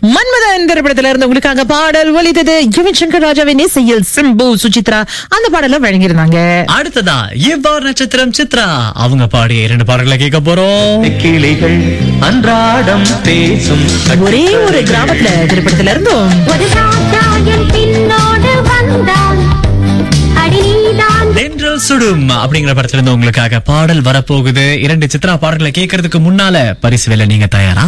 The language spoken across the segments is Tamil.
மன்மதன் திரைப்படத்துல இருந்து உங்களுக்காக பாடல் ஒலித்தது யுவன் சங்கர் ராஜாவின் இசையில் சிம்பு சுசித்ரா அந்த பாடல வழங்கியிருந்தாங்க அடுத்ததா இவ்வாறு நட்சத்திரம் சித்ரா அவங்க பாடிய இரண்டு பாடல்களை கேட்க போறோம் கிளிகள் அன்றாடம் பேசும் ஒரே ஒரு கிராமத்துல திரைப்படத்துல இருந்தும் ஒரு ராஜா என் பின்னோடு வந்தான் அடி நீதான் தென்றல் சுடும் அப்படிங்கிற படத்துல இருந்து உங்களுக்காக பாடல் வரப்போகுது இரண்டு சித்ரா பாடல்களை கேட்கறதுக்கு முன்னால பரிசு வேலை நீங்க தயாரா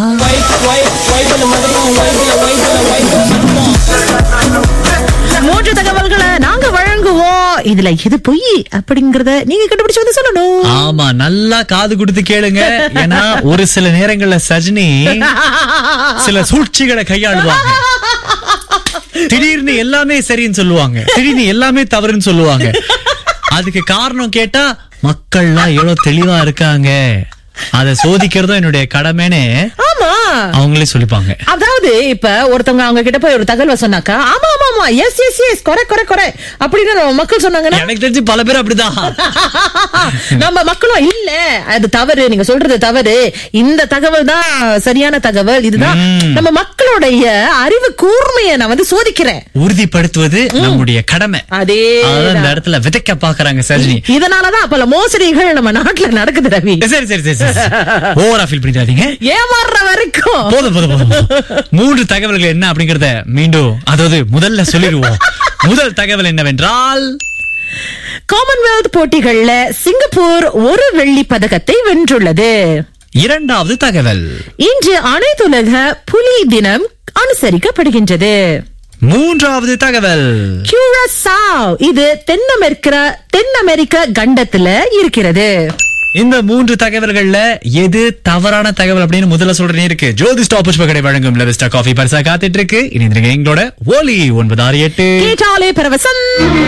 மூன்று தகவல்களை நாங்க வழங்குவோம் இதுல எது பொய் அப்படிங்கறத நீங்க கண்டுபிடிச்சு வந்து சொல்லணும் ஆமா நல்லா காது கொடுத்து கேளுங்க ஏன்னா ஒரு சில நேரங்கள்ல சஜினி சில சூழ்ச்சிகளை கையாளுவாங்க திடீர்னு எல்லாமே சரின்னு சொல்லுவாங்க திடீர்னு எல்லாமே தவறுன்னு சொல்லுவாங்க அதுக்கு காரணம் கேட்டா மக்கள்லாம் எவ்வளவு தெளிவா இருக்காங்க அத சோதிக்கிறதும் என்னுடைய கடமைன்னு ஆமா அவங்களே சொல்லிப்பாங்க அதாவது இப்ப ஒருத்தவங்க அவங்க கிட்ட போய் ஒரு தகவல் சொன்னாக்கா ஆமா ஆமா ஆமா எஸ் எஸ் எஸ் குறை குறை குறை அப்படின்னு நம்ம மக்கள் சொன்னாங்கன்னா எனக்கு தெரிஞ்சு பல பேர் அப்படிதான் நம்ம மக்களும் இல்ல அது தவறு நீங்க சொல்றது தவறு இந்த தகவல் தான் சரியான தகவல் இதுதான் ம். நம்ம மக்களுடைய அறிவு கூர்மையை நான் வந்து சோதிக்கிறேன் உறுதிப்படுத்துவது நம்முடைய கடமை அதே அதான் இந்த இடத்துல விதைக்க பாக்குறாங்க சஜினி இதனாலதான் பல மோசடிகள் நம்ம நாட்டுல நடக்குது ரவி சரி சரி சரி சரி ஓவரா ஃபீல் பண்ணிடாதீங்க ஏமாறுற வரைக்கும் போதும் போதும் போதும் மூன்று தகவல்கள் என்ன அப்படிங்கறத மீண்டும் அதாவது முதல்ல சொல்லிடுவோம் முதல் தகவல் என்னவென்றால் காமன்வெல்த் போட்டிகள்ல சிங்கப்பூர் ஒரு வெள்ளி பதக்கத்தை வென்றுள்ளது இரண்டாவது தகவல் இன்று அனைத்துலக புலி தினம் அனுசரிக்கப்படுகின்றது மூன்றாவது தகவல் கியூரசாவ் இது தென் அமெரிக்க தென் அமெரிக்க கண்டத்துல இருக்கிறது இந்த மூன்று தகவல்கள்ல எது தவறான தகவல் அப்படின்னு முதல்ல சொல்றேன் இருக்கு ஜோதி ஸ்டாப் புஷ்ப கடை வழங்கும் லெவிஸ்டா காஃபி பரிசா காத்துட்டு இருக்கு இனி எங்களோட ஓலி ஒன்பது ஆறு எட்டு கேட்டாலே பரவசம்